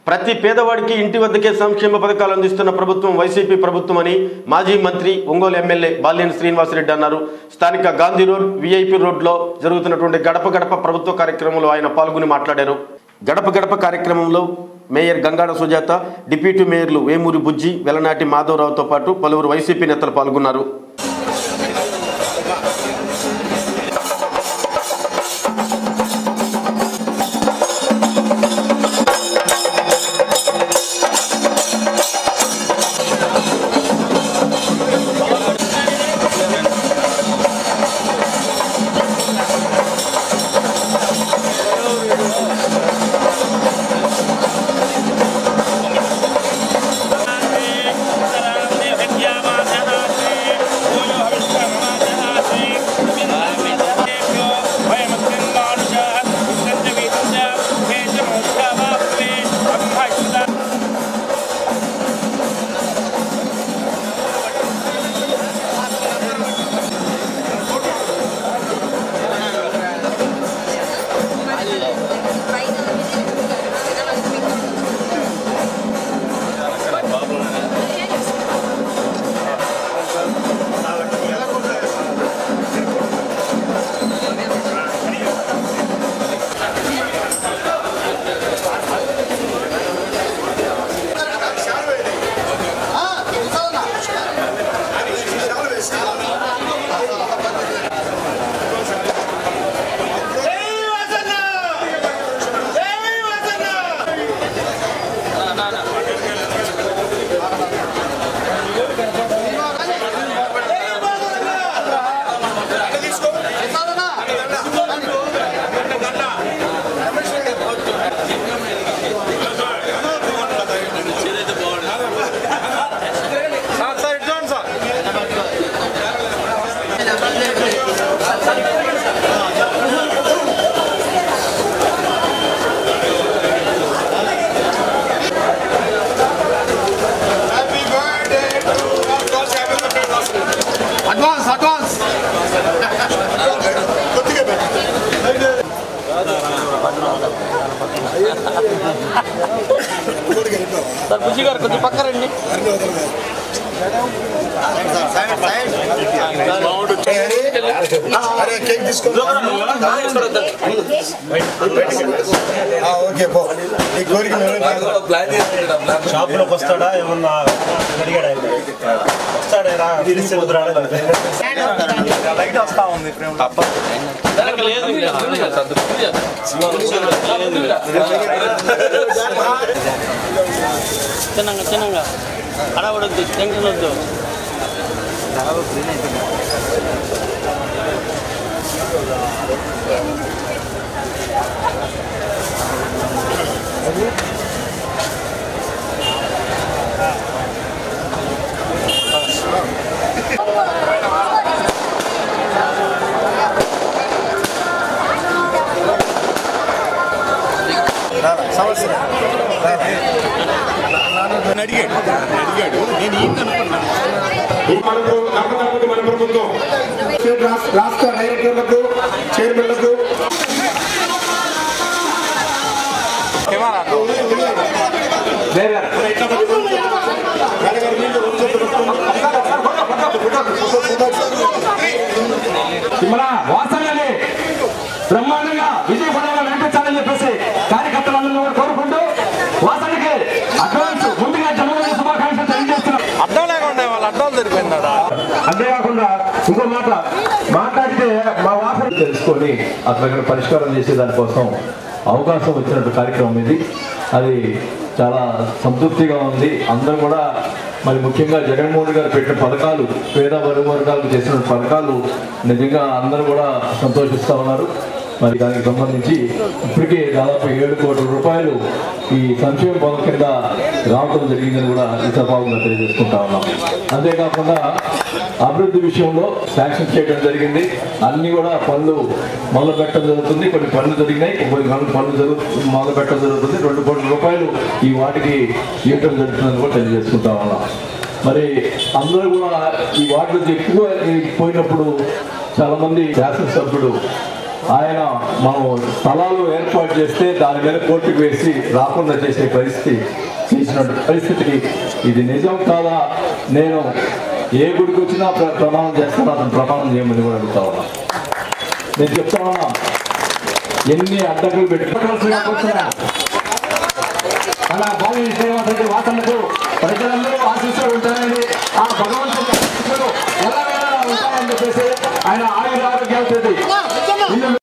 ప్రతి పేదవాడికి ఇంటి వద్దకే సంక్షేమ పథకాలు అందిస్తున్న ప్రభుత్వం వైసీపీ ప్రభుత్వం అని మాజీ మంత్రి ఒంగోలు ఎమ్మెల్యే బాలినేని శ్రీనివాసరెడ్డి అన్నారు స్థానిక గాంధీ రోడ్ విఐపి రోడ్లో జరుగుతున్నటువంటి గడప గడప ప్రభుత్వ కార్యక్రమంలో ఆయన పాల్గొని మాట్లాడారు గడప గడప కార్యక్రమంలో మేయర్ గంగాడ సుజాత డిప్యూటీ మేయర్లు వేమూరి బుజ్జి వెలనాటి మాధవరావుతో పాటు పలువురు వైసీపీ నేతలు పాల్గొన్నారు అడ్వాన్స్ అడ్వాన్స్ సార్ బుజ్జి గారు కొంచెం పక్క రండి అరే కేక్ తీసుకో ఆ, ఓకే పో నీ కోరిక నెరవేర్చాలి. షాప్లోకి వస్తాడా ఏమన్నా అడిగాడా వస్తాడా రా పిలిస్తే వద్దురాడా లైట్ వస్తా ఉంది చిన్నగా చిన్నగా అడవడద్దు టెన్షన్ వద్దు సమస్య నన్ను అడిగాడు అడిగాడు నేను ఏం కనుక్కున్నాను స్టేట్ రాష్ట్ర రాష్ట్ర డైరెక్టర్లకు చైర్మన్లకు మన వాసనని బ్రహ్మాండంగా విజయపడంలో నడిపించాలని చెప్పేసి కార్యకర్తలందరూ కూడా కోరుకుంటూ వాసనకి అడ్వాన్స్ ముందుగా జన్మదిన శుభాకాంక్షలు తెలియజేస్తున్నాం అడ్డం లేకుండా వాళ్ళ అడ్డాలు దొరికిపోయిందా అంతేకాకుండా ఇంకో మాట మాట్లాడితే మా వాసన తెలుసుకొని అట్లా పరిష్కారం చేసే దానికోసం అవకాశం వచ్చినట్టు కార్యక్రమం ఇది అది చాలా సంతృప్తిగా ఉంది అందరూ కూడా మరి ముఖ్యంగా జగన్మోహన్ గారు పెట్టిన పథకాలు పేద వర్గ వర్గాలకు చేసిన పథకాలు నిజంగా అందరూ కూడా సంతోషిస్తూ ఉన్నారు మరి దానికి సంబంధించి ఇప్పటికే దాదాపు ఏడు కోట్ల రూపాయలు ఈ సంక్షేమ పథకం కింద రావడం జరిగిందని కూడా ఈ సభావంగా తెలియజేసుకుంటా ఉన్నాం అంతేకాకుండా అభివృద్ధి విషయంలో శాంక్షన్ చేయడం జరిగింది అన్ని కూడా పనులు మొదలు పెట్టడం జరుగుతుంది కొన్ని పనులు జరిగినాయి కొన్ని పనులు పనులు జరుగు మొదలు పెట్టడం జరుగుతుంది రెండు కోట్ల రూపాయలు ఈ వాటికి ఇవ్వటం జరుగుతుందని కూడా తెలియజేసుకుంటా ఉన్నాం మరి అందరూ కూడా ఈ వాటిలో ఎక్కువ పోయినప్పుడు చాలా మంది శాసనసభ్యుడు ఆయన మనం స్థలాలు ఏర్పాటు చేస్తే దాని మీద కోర్టుకు వేసి రాకుండా చేసే పరిస్థితి చేసిన పరిస్థితికి ఇది నిజం కాదా నేను ఏ గుడికి వచ్చినా ప్ర- ప్రమాణం చేస్తాను అతను ప్రమాణం చేయమని కూడా అడుగుతా ఉన్నా నేను చెప్తా ఉన్నా ఎన్ని అడ్డకులు పెట్టుకోవాల్సిగా కూర్చున్నాను అలా బాలి శ్రీనివాస రెడ్డి వాసనకు ప్రజలందరూ ఆశిస్తూ ఉంటారని ఆ భగవంతుడు ఆశీస్సులు ఎలాగైనా ఉంటాయని చెప్పేసి ఆయన ఆయుర ఆరోగ్యాలతో